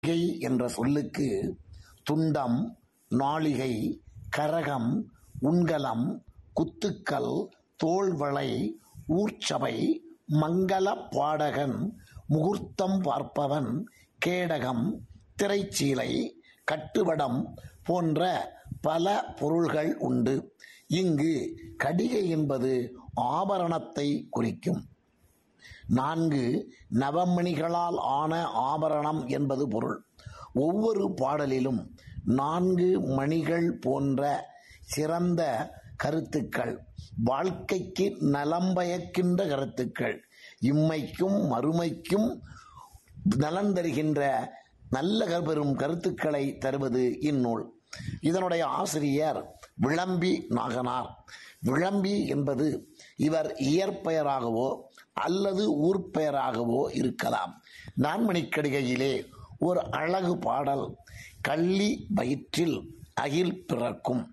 கை என்ற சொல்லுக்கு துண்டம் நாளிகை கரகம் உண்கலம் குத்துக்கல் தோள்வளை ஊர்ச்சபை மங்கல பாடகன் முகூர்த்தம் பார்ப்பவன் கேடகம் திரைச்சீலை கட்டுவடம் போன்ற பல பொருள்கள் உண்டு இங்கு கடிகை என்பது ஆபரணத்தை குறிக்கும் நான்கு நவமணிகளால் ஆன ஆபரணம் என்பது பொருள் ஒவ்வொரு பாடலிலும் நான்கு மணிகள் போன்ற சிறந்த கருத்துக்கள் வாழ்க்கைக்கு நலம் பயக்கின்ற கருத்துக்கள் இம்மைக்கும் மறுமைக்கும் நலன் தருகின்ற நல்ல பெறும் கருத்துக்களை தருவது இந்நூல் இதனுடைய ஆசிரியர் விளம்பி நாகனார் விளம்பி என்பது இவர் இயற்பெயராகவோ அல்லது ஊர்ப்பெயராகவோ இருக்கலாம் நான்மணிக்கடிகையிலே ஒரு அழகு பாடல் கள்ளி வயிற்றில் அகில் பிறக்கும்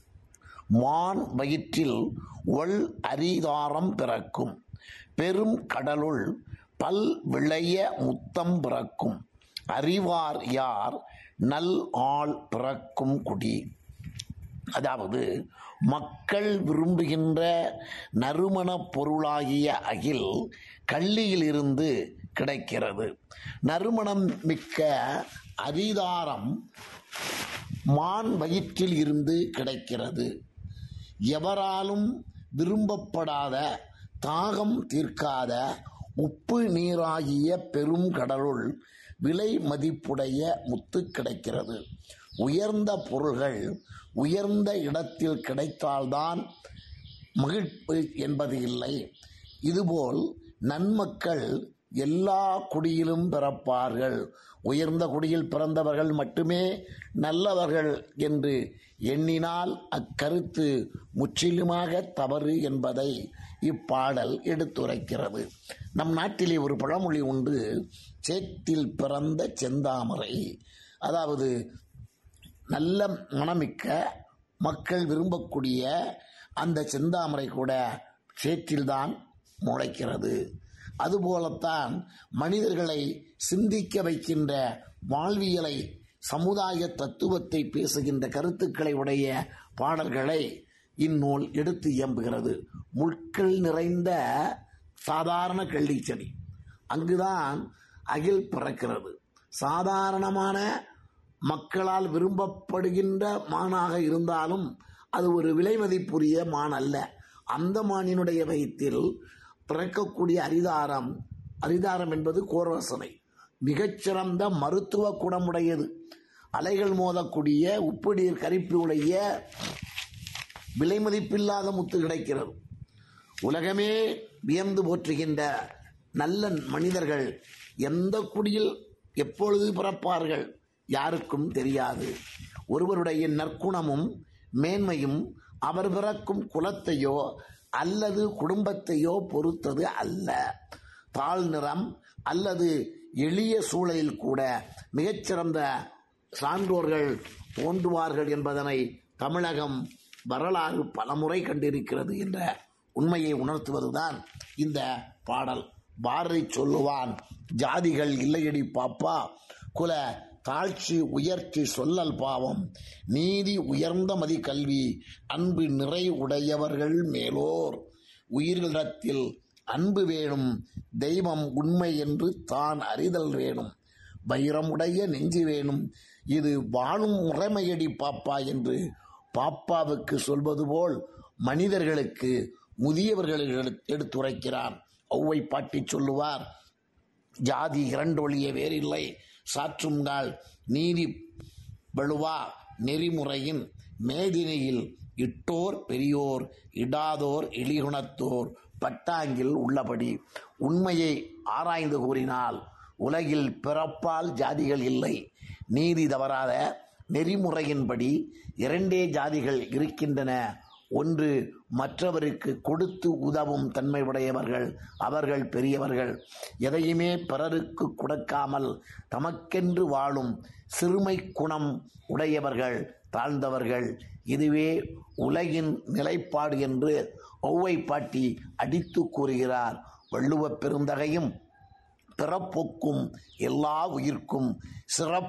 மான் வயிற்றில் ஒள் அரிதாரம் பிறக்கும் பெரும் கடலுள் பல் விளைய முத்தம் பிறக்கும் அறிவார் யார் நல் ஆள் பிறக்கும் குடி அதாவது மக்கள் விரும்புகின்ற நறுமணப் பொருளாகிய அகில் கள்ளியிலிருந்து கிடைக்கிறது நறுமணம் மிக்க அரிதாரம் மான் வயிற்றில் இருந்து கிடைக்கிறது எவராலும் விரும்பப்படாத தாகம் தீர்க்காத உப்பு நீராகிய பெரும் கடலுள் விலை மதிப்புடைய முத்து கிடைக்கிறது உயர்ந்த பொருள்கள் உயர்ந்த இடத்தில் கிடைத்தால்தான் மகிழ்வு என்பது இல்லை இதுபோல் நன்மக்கள் எல்லா குடியிலும் பிறப்பார்கள் உயர்ந்த குடியில் பிறந்தவர்கள் மட்டுமே நல்லவர்கள் என்று எண்ணினால் அக்கருத்து முற்றிலுமாக தவறு என்பதை இப்பாடல் எடுத்துரைக்கிறது நம் நாட்டிலே ஒரு பழமொழி உண்டு சேத்தில் பிறந்த செந்தாமரை அதாவது நல்ல மனமிக்க மக்கள் விரும்பக்கூடிய அந்த செந்தாமரை கூட சேற்றில்தான் முளைக்கிறது அதுபோலத்தான் மனிதர்களை சிந்திக்க வைக்கின்ற வாழ்வியலை சமுதாய தத்துவத்தை பேசுகின்ற கருத்துக்களை உடைய பாடல்களை இந்நூல் எடுத்து இயம்புகிறது முட்கள் நிறைந்த சாதாரண கள்ளிச்செடி அங்குதான் அகில் பிறக்கிறது சாதாரணமான மக்களால் விரும்பப்படுகின்ற மானாக இருந்தாலும் அது ஒரு விலை மதிப்புரிய மான் அல்ல அந்த மானினுடைய வயிற்றில் பிறக்கக்கூடிய அரிதாரம் அரிதாரம் என்பது கோரவசனை மிகச்சிறந்த மருத்துவ குணமுடையது அலைகள் மோதக்கூடிய உப்பு நீர் கரிப்பு உடைய விலை மதிப்பில்லாத முத்து கிடைக்கிறது உலகமே வியந்து போற்றுகின்ற நல்ல மனிதர்கள் எந்த குடியில் எப்பொழுது பிறப்பார்கள் யாருக்கும் தெரியாது ஒருவருடைய நற்குணமும் மேன்மையும் அவர் பிறக்கும் குலத்தையோ அல்லது குடும்பத்தையோ பொறுத்தது அல்ல தாழ் நிறம் அல்லது எளிய சூழலில் கூட மிகச்சிறந்த சான்றோர்கள் தோன்றுவார்கள் என்பதனை தமிழகம் வரலாறு பலமுறை கண்டிருக்கிறது என்ற உண்மையை உணர்த்துவதுதான் இந்த பாடல் பாரதி சொல்லுவான் ஜாதிகள் இல்லையடி பாப்பா குல தாழ்ச்சி உயர்ச்சி சொல்லல் பாவம் நீதி உயர்ந்த மதி கல்வி அன்பு நிறை உடையவர்கள் மேலோர் உயிர்களிடத்தில் அன்பு வேணும் தெய்வம் உண்மை என்று தான் அறிதல் வேணும் வைரமுடைய நெஞ்சு வேணும் இது வாழும் முறைமையடி பாப்பா என்று பாப்பாவுக்கு சொல்வது போல் மனிதர்களுக்கு முதியவர்களுக்கு எடுத்துரைக்கிறான் ஒவ்வை பாட்டி சொல்லுவார் ஜாதி இரண்டொழிய வேறில்லை சாற்றுங்கால் நீதி வலுவா நெறிமுறையின் மேதினையில் இட்டோர் பெரியோர் இடாதோர் இழிகுணத்தோர் பட்டாங்கில் உள்ளபடி உண்மையை ஆராய்ந்து கூறினால் உலகில் பிறப்பால் ஜாதிகள் இல்லை நீதி தவறாத நெறிமுறையின்படி இரண்டே ஜாதிகள் இருக்கின்றன ஒன்று மற்றவருக்கு கொடுத்து உதவும் தன்மை உடையவர்கள் அவர்கள் பெரியவர்கள் எதையுமே பிறருக்கு கொடுக்காமல் தமக்கென்று வாழும் சிறுமை குணம் உடையவர்கள் தாழ்ந்தவர்கள் இதுவே உலகின் நிலைப்பாடு என்று ஒவ்வை பாட்டி அடித்து கூறுகிறார் வள்ளுவப் பெருந்தகையும் பிறப்பொக்கும் எல்லா உயிர்க்கும் சிறப்பு